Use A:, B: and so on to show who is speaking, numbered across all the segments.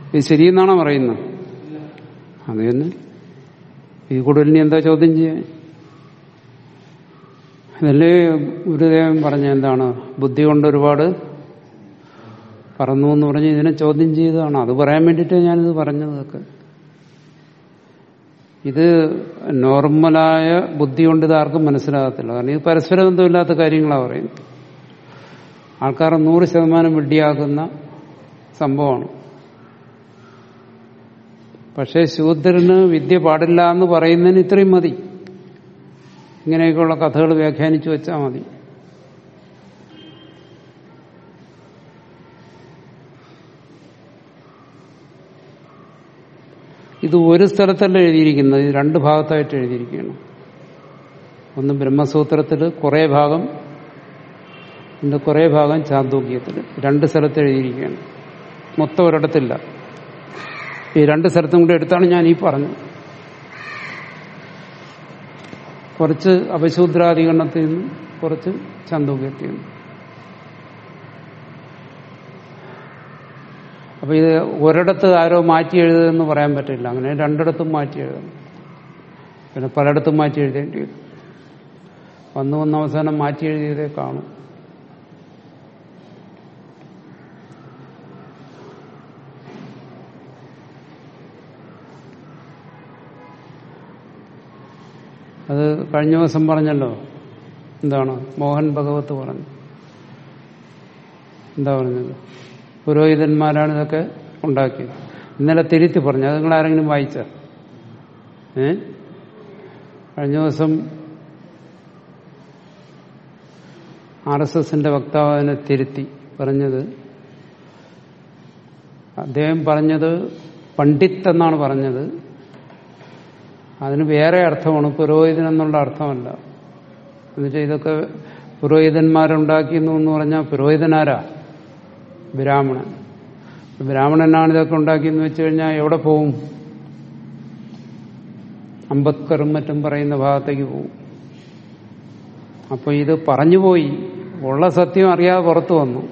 A: ഇത് ശരിയെന്നാണോ പറയുന്നത് അത് തന്നെ ഇത് കൂടുതൽ ഇനി എന്താ ചോദ്യം ചെയ്യാൻ അതല്ലേ ഗുരുദേവൻ പറഞ്ഞ എന്താണ് ബുദ്ധി കൊണ്ട് ഒരുപാട് പറന്നു എന്ന് പറഞ്ഞ് ഇതിനെ ചോദ്യം ചെയ്തതാണ് അത് പറയാൻ വേണ്ടിയിട്ട് ഞാനിത് പറഞ്ഞതൊക്കെ ഇത് നോർമലായ ബുദ്ധി കൊണ്ട് ഇത് ആർക്കും മനസ്സിലാകത്തില്ല കാരണം ഇത് പരസ്പര ബന്ധമില്ലാത്ത കാര്യങ്ങളാണ് പറയുന്നത് ആൾക്കാരെ നൂറ് ശതമാനം വിഡ്ഢിയാക്കുന്ന സംഭവമാണ് പക്ഷേ ശൂദ്രന് വിദ്യ പാടില്ല എന്ന് പറയുന്നതിന് ഇത്രയും മതി ഇങ്ങനെയൊക്കെയുള്ള കഥകൾ വ്യാഖ്യാനിച്ചു വെച്ചാൽ മതി ഇത് ഒരു സ്ഥലത്തല്ല എഴുതിയിരിക്കുന്നത് ഇത് രണ്ട് ഭാഗത്തായിട്ട് എഴുതിയിരിക്കുകയാണ് ഒന്ന് ബ്രഹ്മസൂത്രത്തിൽ കുറേ ഭാഗം ഇന്ന് കുറേ ഭാഗം ചാന്തോക്യത്തിൽ രണ്ട് സ്ഥലത്ത് എഴുതിയിരിക്കുകയാണ് മൊത്തം ഒരിടത്തില്ല ഈ രണ്ട് സ്ഥലത്തും കൂടെ എടുത്താണ് ഞാൻ ഈ പറഞ്ഞത് കുറച്ച് അപശൂദ്രാധികരണത്തിൽ നിന്നും കുറച്ച് ചാന്തോക്യത്തിൽ നിന്നും അപ്പൊ ഇത് ഒരിടത്ത് ആരോ മാറ്റി എഴുതുമെന്ന് പറയാൻ പറ്റില്ല അങ്ങനെ രണ്ടിടത്തും മാറ്റി എഴുതണം പിന്നെ പലയിടത്തും മാറ്റി എഴുതേണ്ടി വരും വന്നു വന്ന അവസാനം മാറ്റി എഴുതിയതേ കാണും അത് കഴിഞ്ഞ ദിവസം പറഞ്ഞല്ലോ എന്താണ് മോഹൻ ഭഗവത് പറഞ്ഞു എന്താ പറഞ്ഞത് പുരോഹിതന്മാരാണ് ഇതൊക്കെ ഉണ്ടാക്കിയത് ഇന്നലെ തിരുത്തി പറഞ്ഞു അത് നിങ്ങൾ ആരെങ്കിലും വായിച്ച ഏ കഴിഞ്ഞ ദിവസം ആർ എസ് എസിന്റെ വക്താവ് അതിനെ തിരുത്തി പറഞ്ഞത് അദ്ദേഹം പറഞ്ഞത് പണ്ഡിത്ത് എന്നാണ് പറഞ്ഞത് അതിന് വേറെ അർത്ഥമാണ് പുരോഹിതൻ എന്നുള്ള അർത്ഥമല്ല എന്നുവെച്ചാൽ ഇതൊക്കെ പുരോഹിതന്മാരുണ്ടാക്കിയെന്നു എന്ന് പറഞ്ഞാൽ പുരോഹിതനാരാ ബ്രാഹ്മണൻ ബ്രാഹ്മണനാണ് ഇതൊക്കെ ഉണ്ടാക്കിയെന്ന് വെച്ച് കഴിഞ്ഞാൽ എവിടെ പോവും അംബേദ്കറും മറ്റും പറയുന്ന ഭാഗത്തേക്ക് പോവും അപ്പൊ ഇത് പറഞ്ഞുപോയി ഉള്ള സത്യം അറിയാതെ പുറത്തു വന്നു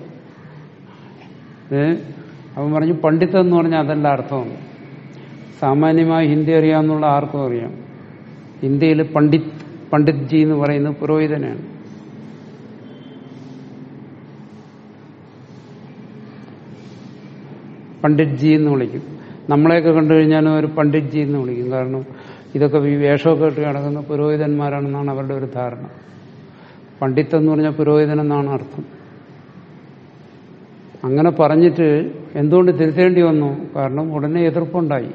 A: ഏ അവൻ പറഞ്ഞു പണ്ഡിതം എന്ന് പറഞ്ഞാൽ അതല്ല അർത്ഥമാണ് സാമാന്യമായി ഹിന്ദി അറിയാമെന്നുള്ള ആർക്കും അറിയാം ഹിന്ദിയിൽ പണ്ഡിത് പണ്ഡിത് ജി എന്ന് പറയുന്നത് പുരോഹിതനാണ് പണ്ഡിറ്റ് ജി എന്ന് വിളിക്കും നമ്മളെയൊക്കെ കണ്ടു കഴിഞ്ഞാലും ഒരു പണ്ഡിറ്റ് ജി എന്ന് വിളിക്കും കാരണം ഇതൊക്കെ ഈ വേഷമൊക്കെ ഇട്ട് കിടക്കുന്ന പുരോഹിതന്മാരാണെന്നാണ് അവരുടെ ഒരു ധാരണ പണ്ഡിത്ത് എന്ന് പറഞ്ഞാൽ പുരോഹിതൻ എന്നാണ് അർത്ഥം അങ്ങനെ പറഞ്ഞിട്ട് എന്തുകൊണ്ട് തിരുത്തേണ്ടി വന്നു കാരണം ഉടനെ എതിർപ്പുണ്ടായി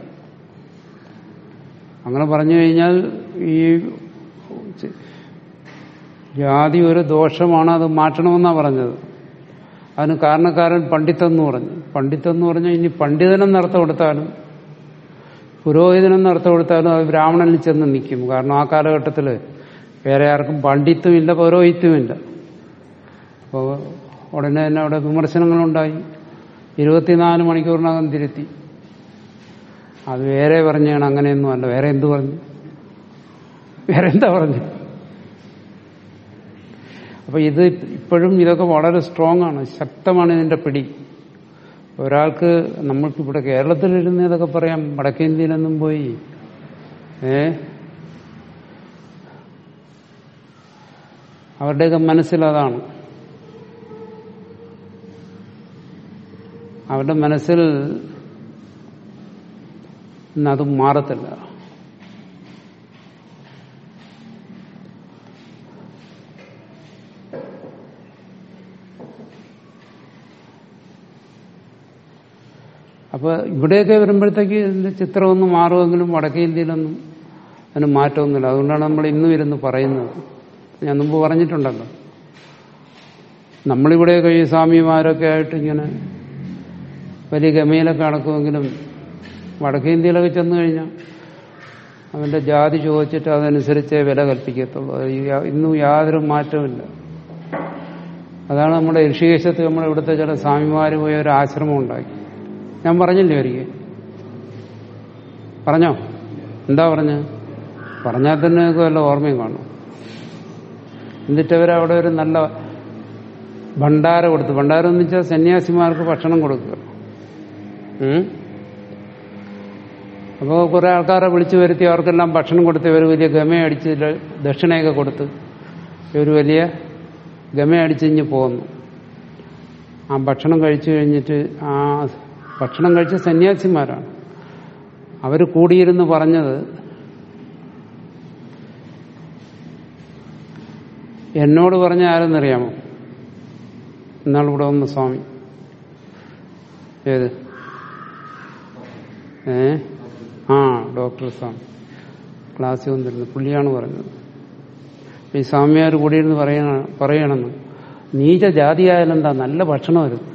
A: അങ്ങനെ പറഞ്ഞു കഴിഞ്ഞാൽ ഈ ജാതി ഒരു ദോഷമാണ് അത് മാറ്റണമെന്നാണ് പറഞ്ഞത് അതിന് കാരണക്കാരൻ പണ്ഡിത്തെന്ന് പറഞ്ഞു പണ്ഡിത്തെന്ന് പറഞ്ഞാൽ ഇനി പണ്ഡിതനെന്ന് അർത്ഥം കൊടുത്താലും പുരോഹിതനെന്ന് അർത്ഥം കൊടുത്താലും അത് ബ്രാഹ്മണനിൽ ചെന്ന് നിൽക്കും കാരണം ആ കാലഘട്ടത്തിൽ വേറെ ആർക്കും പണ്ഡിത്തുമില്ല പൗരോഹിത്യമില്ല അപ്പോൾ ഉടനെ തന്നെ അവിടെ വിമർശനങ്ങളുണ്ടായി ഇരുപത്തിനാല് മണിക്കൂറിനകം തിരുത്തി അത് വേറെ പറഞ്ഞാണ് അങ്ങനെയൊന്നും അല്ല വേറെ എന്തു പറഞ്ഞു വേറെ എന്താ പറഞ്ഞു അപ്പൊ ഇത് ഇപ്പോഴും ഇതൊക്കെ വളരെ സ്ട്രോങ് ആണ് ശക്തമാണ് ഇതിന്റെ പിടി ഒരാൾക്ക് നമ്മൾക്ക് ഇവിടെ കേരളത്തിലിരുന്ന് ഇതൊക്കെ പറയാം വടക്കേന്ത്യയിലൊന്നും പോയി ഏ അവരുടെയൊക്കെ മനസ്സിലതാണ് അവരുടെ മനസ്സിൽ അത് മാറത്തില്ല അപ്പൊ ഇവിടെയൊക്കെ വരുമ്പോഴത്തേക്ക് ഇതിന്റെ ചിത്രമൊന്നും മാറുമെങ്കിലും വടക്കേ ഇന്ത്യയിലൊന്നും അതിന് മാറ്റമൊന്നുമില്ല അതുകൊണ്ടാണ് നമ്മൾ ഇന്നും ഇരുന്ന് പറയുന്നത് ഞാൻ മുമ്പ് പറഞ്ഞിട്ടുണ്ടല്ലോ നമ്മളിവിടെയൊക്കെ ഈ സ്വാമിമാരൊക്കെ ആയിട്ട് ഇങ്ങനെ വലിയ ഗമയിലൊക്കെ നടക്കുമെങ്കിലും വടക്കേ ഇന്ത്യയിലൊക്കെ ചെന്നു കഴിഞ്ഞാൽ അവന്റെ ജാതി ചോദിച്ചിട്ട് അതനുസരിച്ചേ വില കൽപ്പിക്കത്തുള്ളൂ അത് യാ- ഇന്നും യാതൊരു മാറ്റമില്ല അതാണ് നമ്മുടെ ഋഷികേശത്ത് നമ്മുടെ ഇവിടുത്തെ ചില സ്വാമിമാർ പോയ ഒരു ആശ്രമം ഉണ്ടാക്കി ഞാൻ പറഞ്ഞില്ലേ ഒരിക്കൽ പറഞ്ഞോ എന്താ പറഞ്ഞ് പറഞ്ഞാൽ തന്നെ നിങ്ങൾക്ക് വല്ല ഓർമ്മയും കാണും എന്നിട്ട് അവർ അവിടെ ഒരു നല്ല ഭണ്ഡാരം കൊടുത്തു ഭണ്ഡാരം എന്ന് വെച്ചാൽ സന്യാസിമാർക്ക് ഭക്ഷണം കൊടുക്കുക ഉം? അപ്പോൾ കുറെ ആൾക്കാരെ വിളിച്ചു വരുത്തി അവർക്കെല്ലാം ഭക്ഷണം കൊടുത്ത് ഇവർ വലിയ ഗമയടിച്ച് ല- ദക്ഷിണയൊക്കെ കൊടുത്ത് ഇവർ വലിയ ഗമയടിച്ച് ഇഞ്ഞ് പോന്നു ആ ഭക്ഷണം കഴിച്ചു കഴിഞ്ഞിട്ട് ആ ഭക്ഷണം കഴിച്ച സന്യാസിമാരാണ് അവർ കൂടിയിരുന്ന് പറഞ്ഞത് എന്നോട് പറഞ്ഞ ആരെന്നറിയാമോ ഇന്നാളിവിടെ വന്ന സ്വാമി ഏത് ഏ ആ ഡോക്ടർ സ്വാമി ക്ലാസ്സിൽ വന്നിരുന്നു പുള്ളിയാണ് പറഞ്ഞത് ഈ സ്വാമിയാർ കൂടിയിരുന്ന് പറയണ പറയണമെന്ന് നീച ജാതിയായാലും എന്താ നല്ല ഭക്ഷണം വരും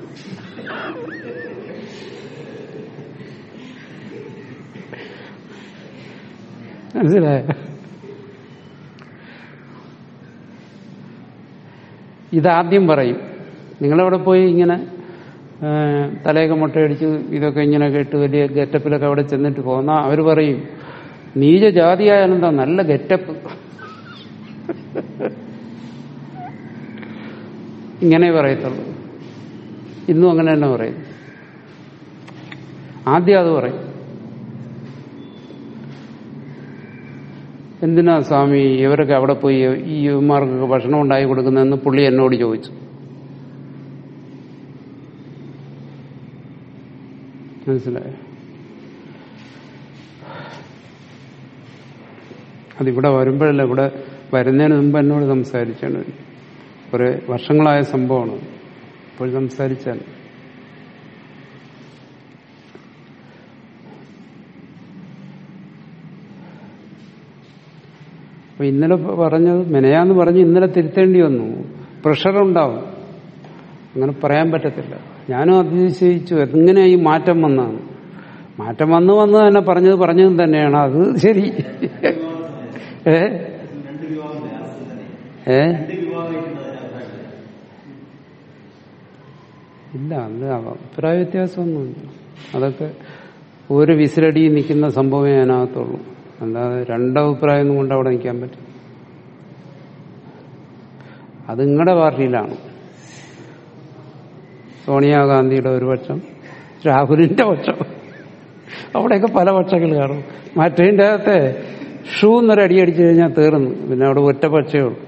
A: മനസ്സിലായ ഇതാദ്യം പറയും നിങ്ങളവിടെ പോയി ഇങ്ങനെ ആ, തലയൊക്കെ മുട്ടയടിച്ച് ഇതൊക്കെ ഇങ്ങനെ കേട്ട് വലിയ ഗെറ്റപ്പിലൊക്കെ അവിടെ ചെന്നിട്ട് പോകുന്ന അവർ പറയും നീച ജാതിയായാലും എന്താ നല്ല ഗെറ്റപ്പ് ഇങ്ങനെ പറയത്തുള്ളൂ ഇന്നും അങ്ങനെ തന്നെ പറയും ആദ്യം അത് പറയും എന്തിനാ സ്വാമി ഇവരൊക്കെ അവിടെ പോയി ഈ യുവമാർക്കൊക്കെ ഭക്ഷണം ഉണ്ടാക്കി കൊടുക്കുന്നതെന്ന് പുള്ളി എന്നോട് ചോദിച്ചു മനസ്സിലായോ അതിവിടെ വരുമ്പോഴല്ല ഇവിടെ വരുന്നതിന് മുമ്പ് എന്നോട് സംസാരിച്ചാണ് കുറെ വർഷങ്ങളായ സംഭവമാണ് ഇപ്പോൾ സംസാരിച്ചാൽ അപ്പൊ ഇന്നലെ പറഞ്ഞത് മെനയാന്ന് പറഞ്ഞ് ഇന്നലെ തിരുത്തേണ്ടി വന്നു പ്രഷറുണ്ടാവും അങ്ങനെ പറയാൻ പറ്റത്തില്ല ഞാനും അതിശയിച്ചു എങ്ങനെ ഈ മാറ്റം വന്നതാണ് മാറ്റം വന്നു വന്ന് തന്നെ പറഞ്ഞത് പറഞ്ഞതും തന്നെയാണ് അത് ശരി ഏ ഏ ഇല്ല അന്ന് അഭിപ്രായ വ്യത്യാസമൊന്നുമില്ല അതൊക്കെ ഒരു വിസിലടി നിൽക്കുന്ന സംഭവമേ അതിനകത്തുള്ളൂ അല്ലാതെ രണ്ടഭിപ്രായം കൊണ്ട് അവിടെ നിൽക്കാൻ പറ്റും അത് നിങ്ങളുടെ പാർട്ടിയിലാണ് സോണിയാഗാന്ധിയുടെ ഒരു പക്ഷം രാഹുലിന്റെ പക്ഷം അവിടെയൊക്കെ പല പക്ഷങ്ങൾ കാണും മറ്റേതിൻ്റെ അകത്തെ ഷൂ എന്നൊരു അടി അടിച്ചു കഴിഞ്ഞാൽ തീർന്നു പിന്നെ അവിടെ ഒറ്റ പക്ഷേ ഉള്ളൂ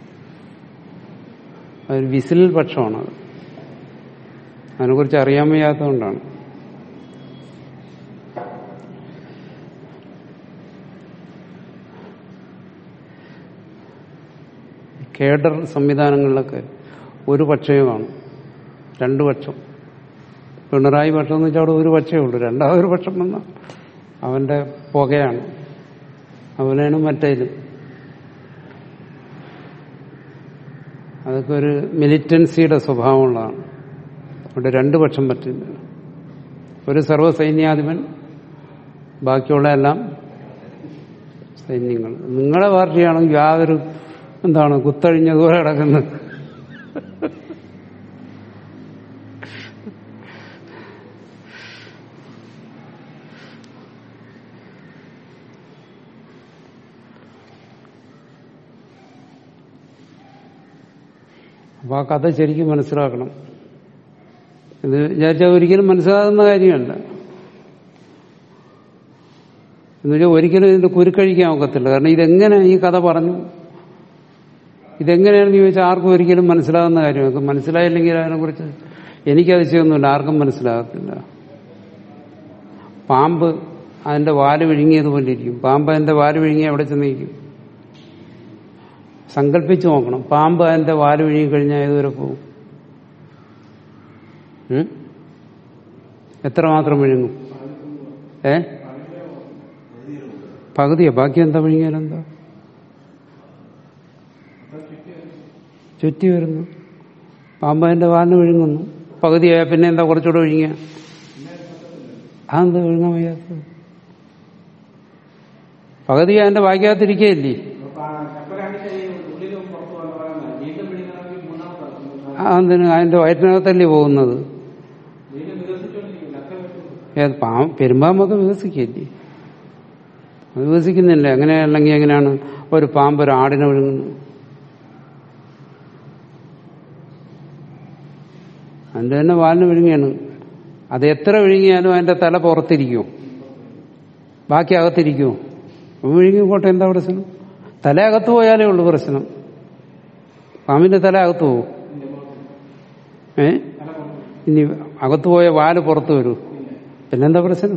A: അതൊരു വിസിൽ പക്ഷമാണത് അതിനെക്കുറിച്ച് അറിയാൻ വയ്യാത്തതുകൊണ്ടാണ് കേഡർ സംവിധാനങ്ങളിലൊക്കെ ഒരു പക്ഷമേ കാണും രണ്ടു പക്ഷം പിണറായി പക്ഷം എന്ന് വെച്ചാൽ അവിടെ ഒരു പക്ഷമേ ഉള്ളൂ രണ്ടാമതൊരു പക്ഷം വന്ന അവന്റെ പുകയാണ് അവനാണ് മറ്റേലും അതൊക്കെ ഒരു മിലിറ്റൻസിയുടെ സ്വഭാവമുള്ളതാണ് അവിടെ രണ്ടു പക്ഷം പറ്റില്ല ഒരു സർവ്വസൈന്യാധിപൻ ബാക്കിയുള്ള എല്ലാം സൈന്യങ്ങൾ നിങ്ങളുടെ പാർട്ടിയാണെങ്കിൽ യാതൊരു എന്താണ് കുത്തഴിഞ്ഞതുപോലെ കിടക്കുന്നത് അപ്പൊ ആ കഥ ശരിക്കും മനസ്സിലാക്കണം ഇത് വിചാരിച്ചാൽ ഒരിക്കലും മനസ്സിലാകുന്ന കാര്യമല്ല എന്നുവെച്ചാൽ ഒരിക്കലും ഇതിന്റെ കുരുക്കഴിക്കാൻ ഒക്കത്തില്ല കാരണം ഇതെങ്ങനെ ഈ കഥ പറഞ്ഞു ഇതെങ്ങനെയാണെന്ന് ചോദിച്ചാൽ ആർക്കും ഒരിക്കലും മനസ്സിലാകുന്ന കാര്യമൊക്കെ മനസ്സിലായില്ലെങ്കിൽ അതിനെക്കുറിച്ച് എനിക്കതിശയൊന്നുമില്ല ആർക്കും മനസ്സിലാകത്തില്ല പാമ്പ് അതിന്റെ വാല് വിഴുങ്ങിയതുപോലെ ഇരിക്കും പാമ്പ് അതിന്റെ വാല് വിഴുങ്ങി എവിടെ ചെന്നിരിക്കും സങ്കല്പിച്ചു നോക്കണം പാമ്പ് അതിന്റെ വാല് വിഴുങ്ങി കഴിഞ്ഞാൽ ഏതുവരെ പോകും ഉം? എത്രമാത്രം വിഴുങ്ങും ഏ പകുതിയോ ബാക്കി എന്താ വിഴുങ്ങിയാലെന്താ ചുറ്റി വരുന്നു പാമ്പ് അതിന്റെ വാലിന് വിഴുങ്ങുന്നു പകുതിയായ പിന്നെ എന്താ കുറച്ചുകൂടെ വിഴുങ്ങിയ അതെന്താ വിഴുങ്ങാൻ വയ്യാത്തത് പകുതി അതിന്റെ വായിക്കാത്തിരിക്കയില്ലേ അതെന്തിനു അതിന്റെ വയറ്റിനകത്തല്ലേ പോകുന്നത് ഏത് പാ പെരുമ്പാമ്പൊക്കെ വികസിക്കല്ലേ അത് വികസിക്കുന്നില്ല എങ്ങനെയല്ലെങ്കിൽ എങ്ങനെയാണ് ഒരു പാമ്പ് ഒരു ആടിനെ വിഴുങ്ങുന്നത് അതിന്റെ തന്നെ വാലിന് വിഴുങ്ങിയാണ് അത് എത്ര വിഴുങ്ങിയാലും അതിന്റെ തല പുറത്തിരിക്കും ബാക്കി അകത്തിരിക്കുമോ വിഴുങ്ങി പോട്ടെ എന്താ പ്രശ്നം തല അകത്ത് പോയാലേ ഉള്ളൂ പ്രശ്നം പാമ്പിന്റെ തല അകത്ത് പോകും ഏ ഇനി അകത്ത് പോയ വാല് പുറത്തു വരൂ പിന്നെന്താ പ്രശ്നം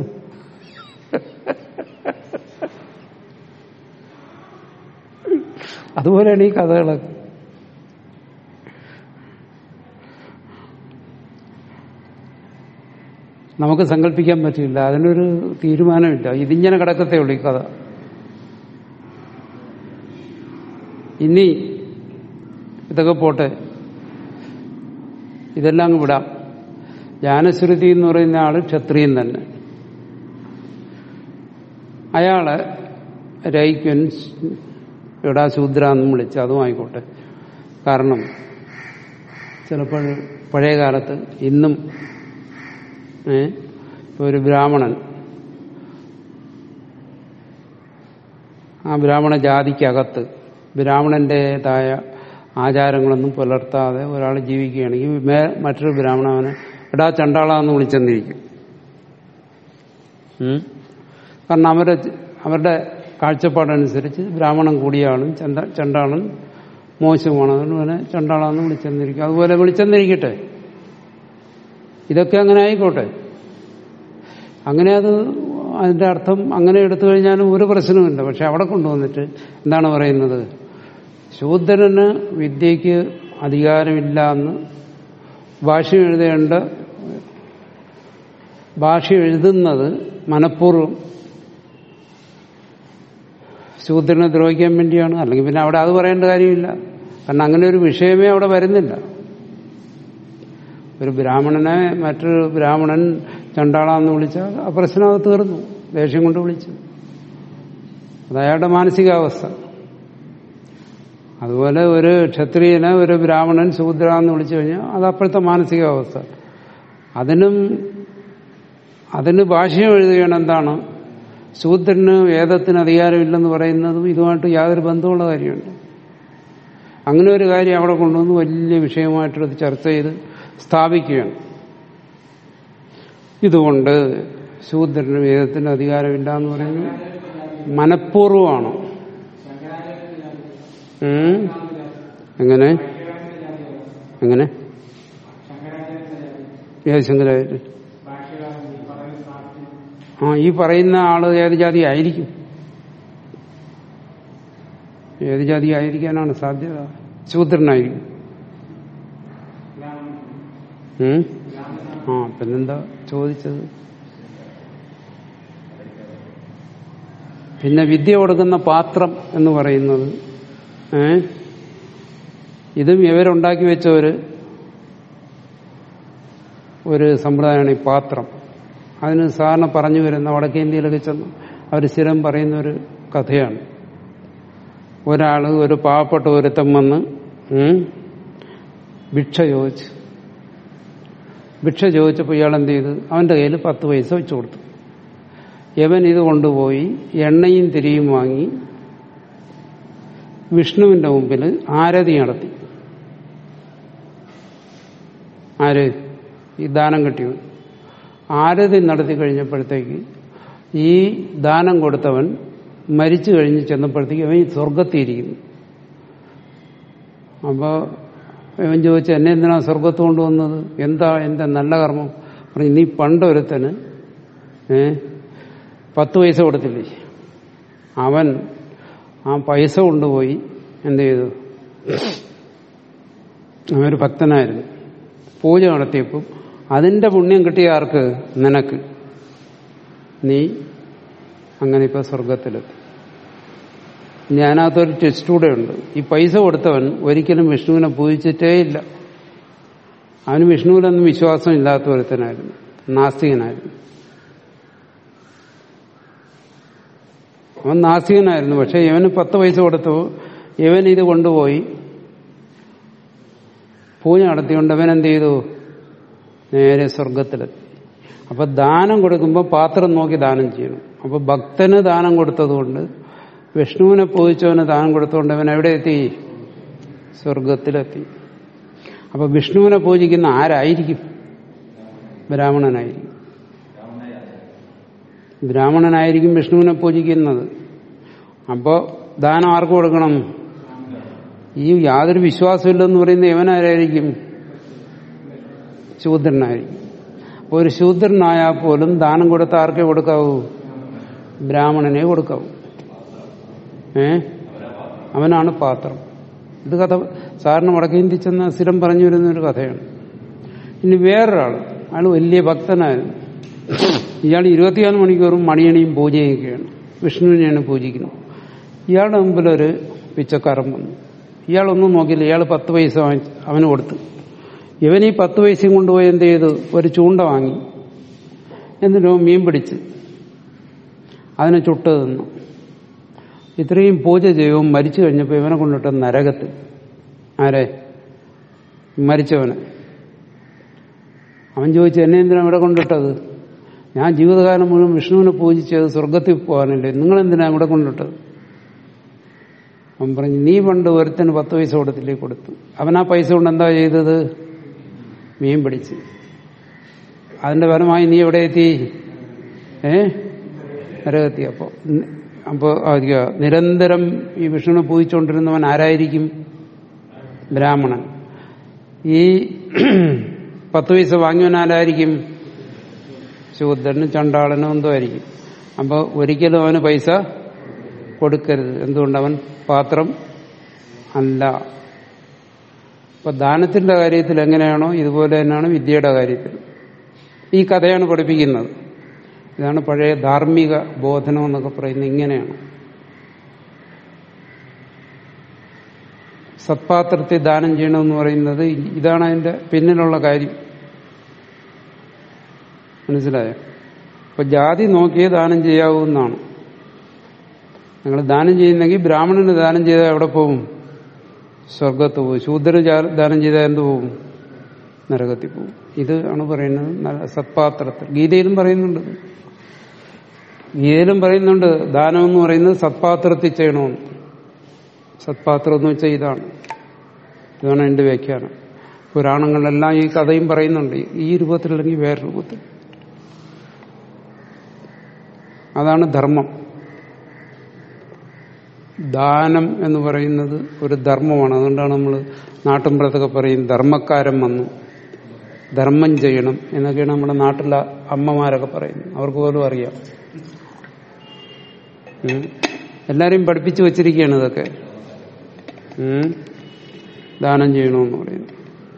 A: അതുപോലെയാണ് ഈ കഥകളൊക്കെ നമുക്ക് സങ്കല്പിക്കാൻ പറ്റില്ല അതിനൊരു തീരുമാനമില്ല ഇതിങ്ങനെ കിടക്കത്തേ ഉള്ളൂ ഈ കഥ ഇനി ഇതൊക്കെ പോട്ടെ ഇതെല്ലാം അങ്ങ് വിടാം ജ്ഞാനശ്രുതി എന്ന് പറയുന്ന ആള് ക്ഷത്രിയൻ തന്നെ അയാളെ രൈക്വൻ എടാ ശൂദ്ര എന്നും വിളിച്ച് അതും ആയിക്കോട്ടെ കാരണം ചിലപ്പോൾ പഴയ കാലത്ത് ഇന്നും ഏ ഇപ്പൊ ഒരു ബ്രാഹ്മണൻ ആ ബ്രാഹ്മണ ജാതിക്കകത്ത് ബ്രാഹ്മണന്റേതായ ആചാരങ്ങളൊന്നും പുലർത്താതെ ഒരാൾ ജീവിക്കുകയാണെങ്കിൽ മേ മറ്റൊരു ബ്രാഹ്മണവനെ എടാ ചണ്ടാളാന്ന് വിളിച്ചെന്നിരിക്കും ഉം. കാരണം അവരുടെ അവരുടെ കാഴ്ചപ്പാടനുസരിച്ച് ബ്രാഹ്മണൻ കൂടിയാളും ചണ്ട ചണ്ടാളൻ മോശമാണ് അതുകൊണ്ട് അവനെ ചണ്ടാളാന്ന് വിളിച്ചെന്നിരിക്കും അതുപോലെ വിളിച്ചെന്നിരിക്കട്ടെ ഇതൊക്കെ അങ്ങനെ ആയിക്കോട്ടെ അങ്ങനെ അത് അതിന്റെ അർത്ഥം അങ്ങനെ എടുത്തു കഴിഞ്ഞാലും ഒരു പ്രശ്നവുമില്ല പക്ഷെ അവിടെ കൊണ്ടുവന്നിട്ട് എന്താണ് പറയുന്നത് ശൂദ്രന് വിദ്യയ്ക്ക് അധികാരമില്ല എന്ന് ഭാഷ എഴുതേണ്ട ഭാഷ എഴുതുന്നത് മനഃപൂർവ്വം ശൂദ്രനെ ദ്രോഹിക്കാൻ വേണ്ടിയാണ് അല്ലെങ്കിൽ പിന്നെ അവിടെ അത് പറയേണ്ട കാര്യമില്ല കാരണം അങ്ങനെ ഒരു വിഷയമേ അവിടെ വരുന്നില്ല ഒരു ബ്രാഹ്മണനെ മറ്റൊരു ബ്രാഹ്മണൻ ചണ്ടാളാന്ന് വിളിച്ചാൽ ആ പ്രശ്നം അത് തീർന്നു ദേഷ്യം കൊണ്ട് വിളിച്ചു അത് അയാളുടെ മാനസികാവസ്ഥ അതുപോലെ ഒരു ക്ഷത്രിയനെ ഒരു ബ്രാഹ്മണൻ ശൂദ്ര എന്ന് വിളിച്ചു കഴിഞ്ഞാൽ അത് അപ്പോഴത്തെ മാനസികാവസ്ഥ അതിനും അതിന് ഭാഷ്യം എഴുതുകയാണ് എന്താണ് ശൂദ്രന് വേദത്തിന് അധികാരമില്ലെന്ന് പറയുന്നതും ഇതുമായിട്ട് യാതൊരു ബന്ധമുള്ള കാര്യമുണ്ട് അങ്ങനെ ഒരു കാര്യം അവിടെ കൊണ്ടുവന്ന് വലിയ വിഷയമായിട്ടെടുത്ത് ചർച്ച ചെയ്ത് സ്ഥാപിക്കുകയാണ് ഇതുകൊണ്ട് ശൂദ്രന് വേദത്തിന് അധികാരമില്ല എന്ന് പറയുന്നത് മനഃപൂർവമാണ് ഉം? എങ്ങനെ എങ്ങനെ ഏത് ശങ്കരാചാര്യ ആ ഈ പറയുന്ന ആള് ഏത് ജാതി ആയിരിക്കും ഏത് ജാതി ആയിരിക്കാനാണ് സാധ്യത ശൂദ്രനായിരിക്കും ഉം? ആ പിന്നെന്താ ചോദിച്ചത് പിന്നെ വിദ്യ കൊടുക്കുന്ന പാത്രം എന്ന് പറയുന്നത് ഏ ഇതും ഇവരുണ്ടാക്കി വെച്ച ഒരു ഒരു സമ്പ്രദായമാണ് ഈ പാത്രം അതിന് സാധാരണ പറഞ്ഞു വരുന്ന വടക്കേ ഇന്ത്യയിലൊക്കെ ചെന്ന് അവർ സ്ഥിരം പറയുന്ന ഒരു കഥയാണ് ഒരാള് ഒരു പാവപ്പെട്ട ഒരുത്തം വന്ന് ഉം, ഭിക്ഷ ചോദിച്ചു ഭിക്ഷ ചോദിച്ചപ്പോൾ ഇയാൾ എന്ത് ചെയ്തു അവന്റെ കയ്യിൽ പത്ത് പൈസ വെച്ചു കൊടുത്തു യവൻ ഇത് കൊണ്ടുപോയി എണ്ണയും തിരിയും വാങ്ങി വിഷ്ണുവിന്റെ മുമ്പിൽ ആരതി നടത്തി ആര് ഈ ദാനം കിട്ടിയവൻ ആരതി നടത്തി കഴിഞ്ഞപ്പോഴത്തേക്ക് ഈ ദാനം കൊടുത്തവൻ മരിച്ചു കഴിഞ്ഞ് ചെന്നപ്പോഴത്തേക്ക് അവൻ ഈ സ്വർഗത്തിയിരിക്കുന്നു അപ്പോൾ ഇവൻ ചോദിച്ചു എന്നെ എന്തിനാ സ്വർഗത്ത് കൊണ്ടുവന്നത് എന്താ എന്റെ നല്ല കർമ്മം പറഞ്ഞു നീ പണ്ടൊരുത്തന് ഏ പത്ത് പൈസ കൊടുത്തില്ലേ അവൻ ആ പൈസ കൊണ്ടുപോയി എന്ത് ചെയ്തു അവനൊരു ഭക്തനായിരുന്നു പൂജ നടത്തിയപ്പോൾ അതിന്റെ പുണ്യം കിട്ടിയ ആർക്ക് നിനക്ക് നീ അങ്ങനെ ഇപ്പൊ സ്വർഗത്തിലെത്തി ഇനി അതിനകത്തൊരു ടെസ്റ്റ് കൂടെ ഉണ്ട് ഈ പൈസ കൊടുത്തവൻ ഒരിക്കലും വിഷ്ണുവിനെ പൂജിച്ചിട്ടേ ഇല്ല അവന് വിഷ്ണുവിലൊന്നും വിശ്വാസം ഇല്ലാത്ത ഒരുത്തനായിരുന്നു നാസ്തികനായിരുന്നു അവൻ നാസ്തികനായിരുന്നു പക്ഷെ ഇവന് പത്ത് പൈസ കൊടുത്തു ഇവൻ ഇത് കൊണ്ടുപോയി പൂജ നടത്തിക്കൊണ്ട് അവൻ എന്ത് ചെയ്തു നേരെ സ്വർഗത്തിലെത്തി അപ്പൊ ദാനം കൊടുക്കുമ്പോൾ പാത്രം നോക്കി ദാനം ചെയ്യണം അപ്പൊ ഭക്തന് ദാനം കൊടുത്തതുകൊണ്ട് വിഷ്ണുവിനെ പൂജിച്ചവന് ദാനം കൊടുത്തുകൊണ്ട് അവൻ എവിടെ എത്തി സ്വർഗത്തിലെത്തി അപ്പൊ വിഷ്ണുവിനെ പൂജിക്കുന്ന ആരായിരിക്കും ബ്രാഹ്മണനായിരിക്കും ബ്രാഹ്മണനായിരിക്കും വിഷ്ണുവിനെ പൂജിക്കുന്നത് അപ്പോൾ ദാനം ആർക്ക് കൊടുക്കണം ഈ യാതൊരു വിശ്വാസമില്ലെന്ന് പറയുന്ന യവനാരായിരിക്കും ശൂദ്രനായിരിക്കും അപ്പോൾ ഒരു ശൂദ്രനായാൽ പോലും ദാനം കൊടുത്ത ആർക്കേ കൊടുക്കാവൂ ബ്രാഹ്മണനെ കൊടുക്കാവൂ ഏ അവനാണ് പാത്രം ഇത് കഥ സാറിന് വടക്കേന്ത്യ ചെന്ന സ്ഥിരം പറഞ്ഞു വരുന്ന ഒരു കഥയാണ് ഇനി വേറൊരാൾ അയാൾ വലിയ ഭക്തനായിരുന്നു ഇയാൾ ഇരുപത്തിനാല് മണിക്കൂറും മണിയണിയും പൂജയൊക്കെയാണ് വിഷ്ണുവിനെയാണ് പൂജിക്കുന്നത് ഇയാളുടെ മുമ്പിലൊരു പിച്ചക്കാരൻ വന്നു ഇയാളൊന്നും നോക്കിയില്ല ഇയാൾ പത്ത് പൈസ വാങ്ങിച്ച് അവന് കൊടുത്തു ഇവൻ ഈ പത്ത് പൈസയും കൊണ്ടുപോയി എന്ത് ചെയ്തു ഒരു ചൂണ്ട വാങ്ങി എന്നിട്ടോ മീൻ പിടിച്ച് അതിനെ ചുട്ട് തിന്നു ഇത്രയും പൂജ ചെയ്യവും മരിച്ചു കഴിഞ്ഞപ്പോൾ ഇവനെ കൊണ്ടിട്ട് നരകത്തിൽ ആരെ മരിച്ചവനെ അവൻ ചോദിച്ചു എന്നെ എന്തിനാ ഇവിടെ കൊണ്ടിട്ടത് ഞാൻ ജീവിതകാലം മുഴുവൻ വിഷ്ണുവിനെ പൂജിച്ചത് സ്വർഗത്തിൽ പോകാനല്ലേ നിങ്ങൾ എന്തിനാ ഇവിടെ കൊണ്ടിട്ടത് അവൻ പറഞ്ഞു നീ പണ്ട് ഒരുത്തിന് പത്ത് പൈസ കൊടുത്തില്ലേ കൊടുത്തു അവൻ ആ പൈസ കൊണ്ട് എന്താ ചെയ്തത് മീൻ പിടിച്ച് അതിന്റെ ഫലമായി നീ എവിടെ എത്തി ഏ നരകത്തി അപ്പോൾ അപ്പോൾ നിരന്തരം ഈ വിഷ്ണുവിനെ പൂജിച്ചുകൊണ്ടിരുന്നവൻ ആരായിരിക്കും ബ്രാഹ്മണൻ ഈ പത്ത് പൈസ വാങ്ങിയവൻ ആരായിരിക്കും ശൂദ്രനും ചണ്ടാളനും എന്തോ ആയിരിക്കും അപ്പോൾ ഒരിക്കലും അവന് പൈസ കൊടുക്കരുത് എന്തുകൊണ്ട് അവൻ പാത്രം അല്ല അപ്പൊ ദാനത്തിന്റെ കാര്യത്തിൽ എങ്ങനെയാണോ ഇതുപോലെ തന്നെയാണ് വിദ്യയുടെ കാര്യത്തിൽ ഈ കഥയാണ് പഠിപ്പിക്കുന്നത് ഇതാണ് പഴയ ധാർമ്മിക ബോധനം എന്നൊക്കെ പറയുന്നത് ഇങ്ങനെയാണ് സത്പാത്രത്തെ ദാനം ചെയ്യണമെന്ന് പറയുന്നത് ഇതാണ് അതിന്റെ പിന്നിലുള്ള കാര്യം മനസ്സിലായോ അപ്പൊ ജാതി നോക്കിയേ ദാനം ചെയ്യാവൂന്നാണ് നിങ്ങൾ ദാനം ചെയ്യുന്നെങ്കിൽ ബ്രാഹ്മണന് ദാനം ചെയ്താൽ എവിടെ പോകും സ്വർഗത്ത് പോകും ശൂദ്ര ദാനം ചെയ്താൽ എന്ത് പോകും നരകത്തിൽ പോകും ഇത് ആണ് പറയുന്നത് നല്ല സത്പാത്രത്തിൽ ഗീതയിലും പറയുന്നുണ്ട് ഗീതയിലും പറയുന്നുണ്ട് ദാനം എന്ന് പറയുന്നത് സത്പാത്രത്തിൽ ചെയ്യണമെന്ന് സത്പാത്രം എന്ന് വെച്ചാൽ ഇതാണ് ഇതാണ് എന്റെ വ്യാഖ്യാനം പുരാണങ്ങളിലെല്ലാം ഈ കഥയും പറയുന്നുണ്ട് ഈ രൂപത്തിലല്ലെങ്കിൽ വേറെ രൂപത്തിൽ അതാണ് ധർമ്മം ദാനം എന്ന് പറയുന്നത് ഒരു ധർമ്മമാണ് അതുകൊണ്ടാണ് നമ്മൾ നാട്ടിൻപുറത്തൊക്കെ പറയും ധർമ്മക്കാരൻ വന്നു ധർമ്മം ചെയ്യണം എന്നൊക്കെയാണ് നമ്മുടെ നാട്ടിലെ അമ്മമാരൊക്കെ പറയുന്നത് അവർക്ക് പോലും അറിയാം എല്ലാരെയും പഠിപ്പിച്ചു വച്ചിരിക്കുകയാണ് ഇതൊക്കെ ദാനം ചെയ്യണമെന്ന് പറയുന്നു